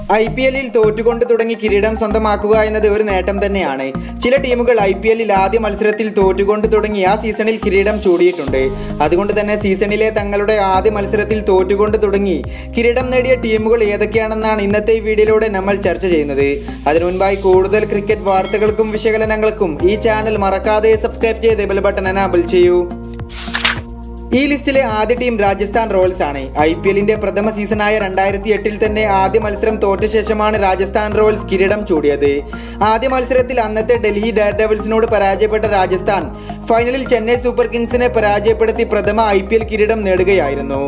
I P എല്ലിൽ തോറ്റുകൊണ്ട് തുടങ്ങി കിരീടം സ്വന്തമാക്കുക എന്നത് ഒരു നേട്ടം തന്നെയാണ് ചില ടീമുകൾ ഐ പി എല്ലിൽ ആദ്യ മത്സരത്തിൽ തോറ്റുകൊണ്ട് തുടങ്ങി ആ സീസണിൽ കിരീടം ചൂടിയിട്ടുണ്ട് അതുകൊണ്ട് തന്നെ സീസണിലെ തങ്ങളുടെ ആദ്യ മത്സരത്തിൽ തോറ്റുകൊണ്ട് തുടങ്ങി കിരീടം നേടിയ ടീമുകൾ ഏതൊക്കെയാണെന്നാണ് ഇന്നത്തെ ഈ വീഡിയോയിലൂടെ നമ്മൾ ചർച്ച ചെയ്യുന്നത് അതിനു മുൻപായി കൂടുതൽ ക്രിക്കറ്റ് വാർത്തകൾക്കും വിശകലനങ്ങൾക്കും ഈ ചാനൽ മറക്കാതെ സബ്സ്ക്രൈബ് ചെയ്ത് ബെൽ ബട്ടൺ എനാബിൾ ചെയ്യൂ ഈ ലിസ്റ്റിലെ ആദ്യ ടീം രാജസ്ഥാൻ റോയൽസ് ആണ് ഐ പി എല്ലിന്റെ പ്രഥമ സീസണായ രണ്ടായിരത്തി എട്ടിൽ തന്നെ ആദ്യ മത്സരം തോറ്റ ശേഷമാണ് രാജസ്ഥാൻ റോയൽസ് കിരീടം ചൂടിയത് ആദ്യ മത്സരത്തിൽ അന്നത്തെ ഡൽഹി ഡയർ ഡെവിൾസിനോട് പരാജയപ്പെട്ട രാജസ്ഥാൻ ഫൈനലിൽ ചെന്നൈ സൂപ്പർ കിങ്സിനെ പരാജയപ്പെടുത്തി പ്രഥമ ഐ പി എൽ കിരീടം നേടുകയായിരുന്നു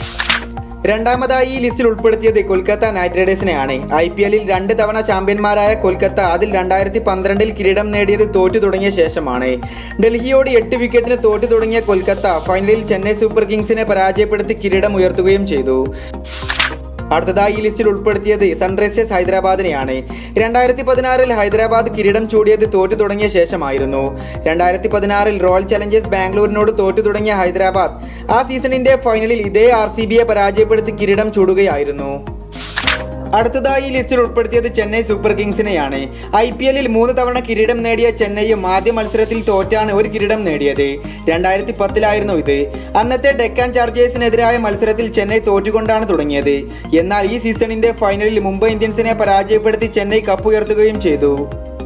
രണ്ടാമതായി ഈ ലിസ്റ്റിൽ ഉൾപ്പെടുത്തിയത് കൊൽക്കത്ത നൈറ്റ് റൈഡേഴ്സിനെയാണ് ഐ പി എല്ലിൽ രണ്ട് തവണ ചാമ്പ്യന്മാരായ കൊൽക്കത്ത അതിൽ രണ്ടായിരത്തി പന്ത്രണ്ടിൽ കിരീടം നേടിയത് തോറ്റു തുടങ്ങിയ ശേഷമാണ് ഡൽഹിയോട് എട്ട് വിക്കറ്റിന് തോറ്റു തുടങ്ങിയ കൊൽക്കത്ത ഫൈനലിൽ ചെന്നൈ സൂപ്പർ കിങ്സിനെ പരാജയപ്പെടുത്തി കിരീടം ഉയർത്തുകയും ചെയ്തു അടുത്തതായി ഈ ലിസ്റ്റിൽ ഉൾപ്പെടുത്തിയത് സൺറൈസേഴ്സ് ഹൈദരാബാദിനെയാണ് രണ്ടായിരത്തി പതിനാറിൽ ഹൈദരാബാദ് കിരീടം ചൂടിയത് തോറ്റു തുടങ്ങിയ ശേഷമായിരുന്നു രണ്ടായിരത്തി പതിനാറിൽ റോയൽ ചലഞ്ചേഴ്സ് ബാംഗ്ലൂരിനോട് തോറ്റു തുടങ്ങിയ ഹൈദരാബാദ് ആ സീസണിന്റെ ഫൈനലിൽ ഇതേ ആർ സി ബിയെ പരാജയപ്പെടുത്തി കിരീടം ചൂടുകയായിരുന്നു അടുത്തതായി ഈ ലിസ്റ്റിൽ ഉൾപ്പെടുത്തിയത് ചെന്നൈ സൂപ്പർ കിങ്സിനെയാണ് ഐ പി എല്ലിൽ മൂന്ന് തവണ കിരീടം നേടിയ ചെന്നൈയും ആദ്യ മത്സരത്തിൽ തോറ്റാണ് ഒരു കിരീടം നേടിയത് രണ്ടായിരത്തി പത്തിലായിരുന്നു ഇത് അന്നത്തെ ഡെക്കാൻ ചാർജേഴ്സിനെതിരായ മത്സരത്തിൽ ചെന്നൈ തോറ്റുകൊണ്ടാണ് തുടങ്ങിയത് എന്നാൽ ഈ സീസണിന്റെ ഫൈനലിൽ മുംബൈ ഇന്ത്യൻസിനെ പരാജയപ്പെടുത്തി ചെന്നൈ കപ്പ് ഉയർത്തുകയും ചെയ്തു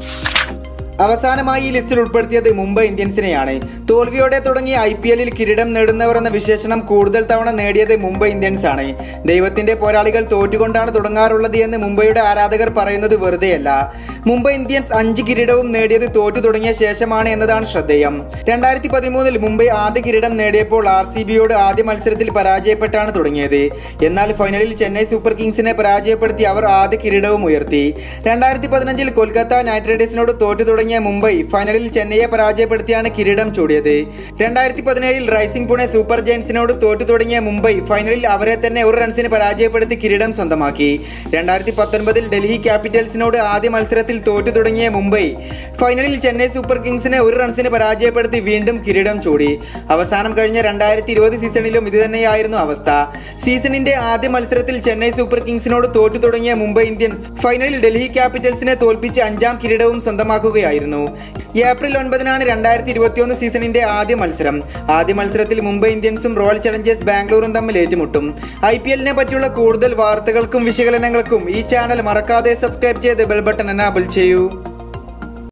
അവസാനമായി ഈ ലിസ്റ്റിൽ ഉൾപ്പെടുത്തിയത് മുംബൈ ഇന്ത്യൻസിനെയാണ് തോൽവിയോടെ തുടങ്ങി ഐ പി എല്ലിൽ കിരീടം നേടുന്നവർ എന്ന വിശേഷണം കൂടുതൽ തവണ നേടിയത് മുംബൈ ഇന്ത്യൻസ് ആണ് ദൈവത്തിന്റെ പോരാളികൾ തോറ്റുകൊണ്ടാണ് തുടങ്ങാറുള്ളത് എന്ന് മുംബൈയുടെ ആരാധകർ പറയുന്നത് വെറുതെയല്ല മുംബൈ ഇന്ത്യൻസ് അഞ്ച് കിരീടവും നേടിയത് തോറ്റു തുടങ്ങിയ ശേഷമാണ് എന്നതാണ് ശ്രദ്ധേയം രണ്ടായിരത്തി പതിമൂന്നിൽ മുംബൈ ആദ്യ കിരീടം നേടിയപ്പോൾ ആർ സി ബിയോട് ആദ്യ മത്സരത്തിൽ പരാജയപ്പെട്ടാണ് തുടങ്ങിയത് എന്നാൽ ഫൈനലിൽ ചെന്നൈ സൂപ്പർ കിങ്സിനെ പരാജയപ്പെടുത്തി അവർ ആദ്യ കിരീടവും ഉയർത്തി രണ്ടായിരത്തി പതിനഞ്ചിൽ കൊൽക്കത്ത നൈറ്റ് റൈഡേഴ്സിനോട് തോറ്റു തുടങ്ങിയ മുംബൈ ഫൈനലിൽ ചെന്നൈയെ പരാജയപ്പെടുത്തിയാണ് കിരീടം ചൂടിയത് രണ്ടായിരത്തി പതിനേഴിൽ റൈസിംഗ് പുണെ സൂപ്പർ ജയൻസിനോട് തോറ്റു തുടങ്ങിയ മുംബൈ ഫൈനലിൽ അവരെ തന്നെ ഒരു റൺസിന് പരാജയപ്പെടുത്തി കിരീടം സ്വന്തമാക്കി രണ്ടായിരത്തി പത്തൊൻപതിൽ ഡൽഹി ക്യാപിറ്റൽസിനോട് ആദ്യ മത്സരത്തിൽ തോറ്റു തുടങ്ങിയ മുംബൈ ഫൈനലിൽ ചെന്നൈ സൂപ്പർ കിങ്സിനെ ഒരു റൺസിന് പരാജയപ്പെടുത്തി വീണ്ടും കിരീടം ചൂടി അവസാനം കഴിഞ്ഞ രണ്ടായിരത്തി ഇരുപത് സീസണിലും ഇത് തന്നെയായിരുന്നു അവസ്ഥ സീസണിന്റെ ആദ്യ മത്സരത്തിൽ ചെന്നൈ സൂപ്പർ കിങ്സിനോട് തോറ്റു തുടങ്ങിയ മുംബൈ ഇന്ത്യൻസ് ഫൈനലിൽ ഡൽഹി ക്യാപിറ്റൽസിനെ തോൽപ്പിച്ച് അഞ്ചാം കിരീടവും സ്വന്തമാക്കുകയായിരുന്നു ഏപ്രിൽ ഒൻപതിനാണ് രണ്ടായിരത്തി ഇരുപത്തിയൊന്ന് സീസണിന്റെ ആദ്യ മത്സരം ആദ്യ മത്സരത്തിൽ മുംബൈ ഇന്ത്യൻസും റോയൽ ചലഞ്ചേഴ്സ് ബാംഗ്ലൂരും തമ്മിൽ ഏറ്റുമുട്ടും ഐ പി എല്ലിനെ പറ്റിയുള്ള കൂടുതൽ വാർത്തകൾക്കും വിശകലനങ്ങൾക്കും ഈ ചാനൽ മറക്കാതെ സബ്സ്ക്രൈബ് ചെയ്ത് ബെൽ ബട്ടൺ എനാബിൾ ചെയ്യൂ